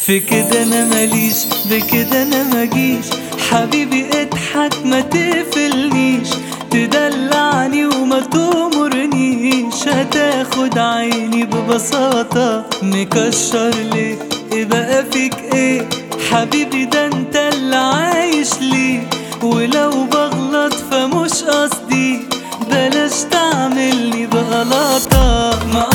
في كده انا ماليش بكده انا مجيش حبيبي اضحك ما تقفلنيش تدلعني وما تأمرنيش هتاخد عيني ببساطة مكشر ليه ايه بقى فيك ايه حبيبي ده انت اللي عايش ليه ولو بغلط فمش قصدي بلاش تعملني بغلطة ما